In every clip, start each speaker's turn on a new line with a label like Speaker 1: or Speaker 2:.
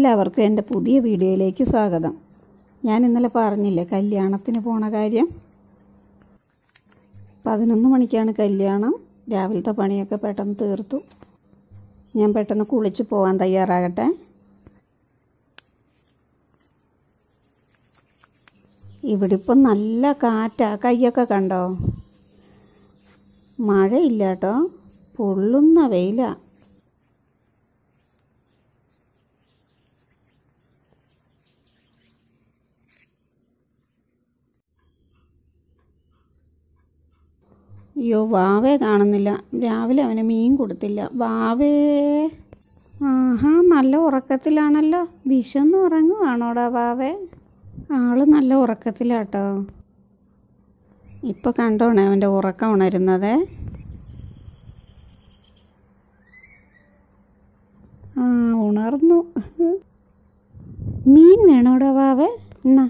Speaker 1: എല്ലാവർക്കും എൻ്റെ പുതിയ വീഡിയോയിലേക്ക് സ്വാഗതം ഞാൻ ഇന്നലെ പറഞ്ഞില്ലേ കല്യാണത്തിന് പോണ കാര്യം പതിനൊന്ന് മണിക്കാണ് കല്യാണം രാവിലത്തെ പണിയൊക്കെ പെട്ടെന്ന് തീർത്തു ഞാൻ പെട്ടെന്ന് കുളിച്ച് പോകാൻ തയ്യാറാകട്ടെ ഇവിടെ ഇപ്പം നല്ല കാറ്റാ കയ്യൊക്കെ കണ്ടോ മഴയില്ല കേട്ടോ പൊള്ളുന്ന വെയിലാ അയ്യോ വാവേ കാണുന്നില്ല രാവിലെ അവന് മീൻ കൊടുത്തില്ല വാവേ ആഹാ നല്ല ഉറക്കത്തിലാണല്ലോ വിശന്ന് ഉറങ്ങുവാണോടാ വാവേ ആള് നല്ല ഉറക്കത്തിലാട്ടോ ഇപ്പം കണ്ടോണേ അവൻ്റെ ഉറക്കം ഉണരുന്നത് ആ ഉണർന്നു മീൻ വേണോടാ വാവേ എന്നാ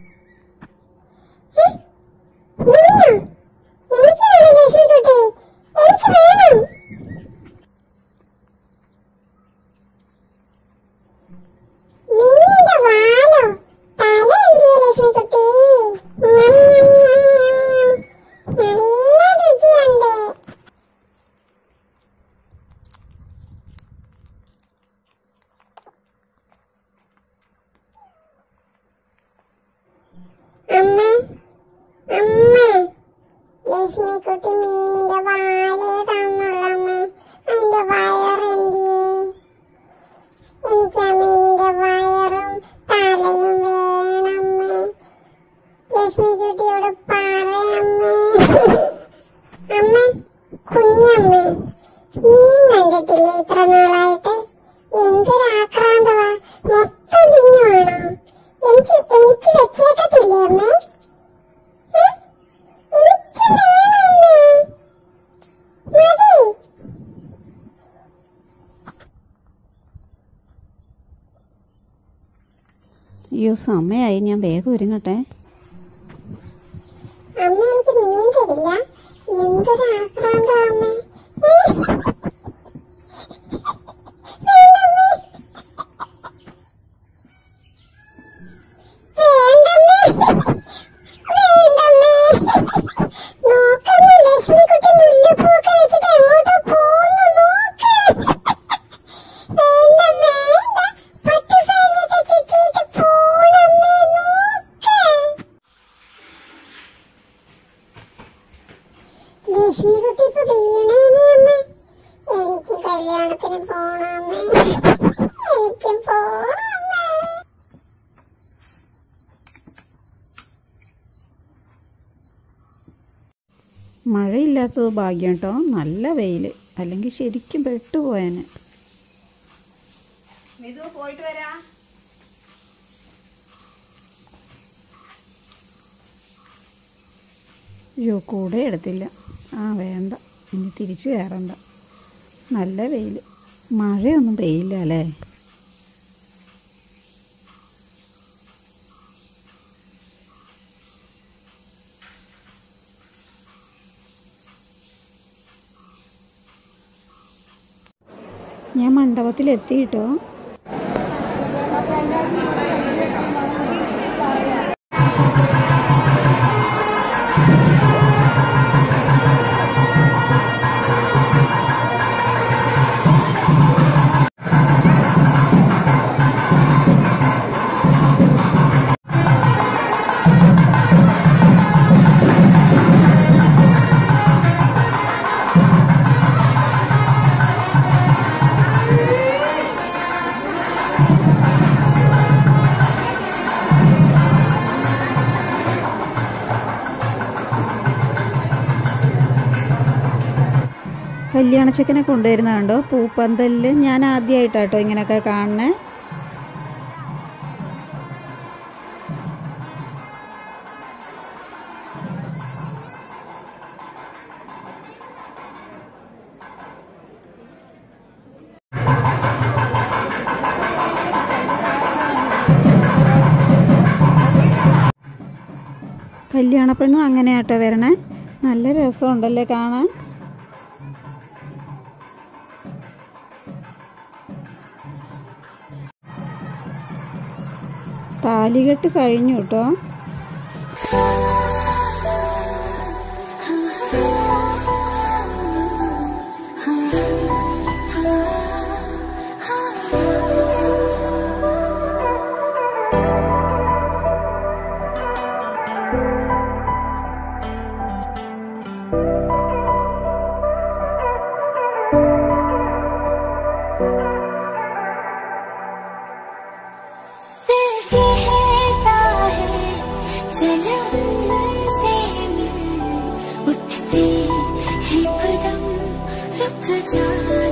Speaker 2: എനിക്ക് വേണം ലക്ഷ്മിക്കുട്ടി എനിക്ക് വേണം മീനിന്റെ വാലോ തല എന്തിയെ ലക്ഷ്മിക്കുട്ടി ഞം ഞം ഞം ഞം ഞം നല്ല രുചിയുണ്ട് അമ്മ അമ്മ ലക്ഷ്മിക്കുട്ടി മീനിന്റെ വാലേ തന്നുള്ളമ്മ അതിന്റെ വയറെന്തിയേ എനിക്ക് ആ മീനിന്റെ വയറും തലയും വേണമ്മ ലക്ഷ്മിക്കുട്ടിയോട് പറയമ്മ അമ്മ കുഞ്ഞമ്മ മീൻ കണ്ടിട്ടില്ലേ ഇത്ര നാളായിട്ട് എന്തൊരാക്രാന്തവാ മൊത്തം തിന്നുവാണോ എനിക്ക് എനിക്ക് വെച്ചേക്കത്തില്ലേ അമ്മേ ഏ? എനിക്ക് വേണമേ മതി
Speaker 1: അയ്യോ സമയമായി ഞാൻ വേഗം ഒരുങ്ങട്ടെ
Speaker 2: അമ്മ എനിക്ക് മീൻ തരില്ല എന്തൊരു ആക്രാന്തം അമ്മേ ഏ? വേണ്ടമ്മേ. വേണ്ടമ്മേ. നോക്കമ്മേ, ലക്ഷ്മിക്കുട്ടി മുല്ലപ്പൂവൊക്കെ വെച്ചിട്ട് എങ്ങോട്ടോ പോകുന്നു, നോക്ക്. വേണ്ടമ്മേ, ദാ പട്ടുസാരിയൊക്കെ ചുറ്റിയിട്ട് പോണമ്മേ, നോക്ക്. ലക്ഷ്മിക്കുട്ടി ഇപ്പൊ വീണേനെ അമ്മ എനിക്ക് കല്യാണത്തിന് പോണമേ എനിക്കും പോണമേ
Speaker 1: മഴയില്ലാത്തത് ഭാഗ്യം കേട്ടോ നല്ല വെയിൽ അല്ലെങ്കിൽ ശരിക്കും പെട്ടുപോയേനെ പോയിട്ട് വരാ അയ്യോ കൂടെ എടുത്തില്ല ആ വേണ്ട ഇനി തിരിച്ചു കയറണ്ട നല്ല വെയിൽ മഴയൊന്നും പെയ്യില്ല അല്ലേ ഞാൻ മണ്ഡപത്തിലെത്തിയിട്ടോ കല്യാണച്ചക്കനെ കൊണ്ടുവരുന്ന കണ്ടോ പൂപ്പന്തലിൽ ഞാൻ ആദ്യമായിട്ടാട്ടോ ഇങ്ങനെയൊക്കെ കാണണേ കല്യാണ പെണ്ണും അങ്ങനെയാട്ടോ വരണേ നല്ല രസമുണ്ടല്ലേ കാണാൻ താലികെട്ട് കഴിഞ്ഞു കേട്ടോ
Speaker 3: दिल कहता है चलो से मिल उठते हैं कदम रुक जा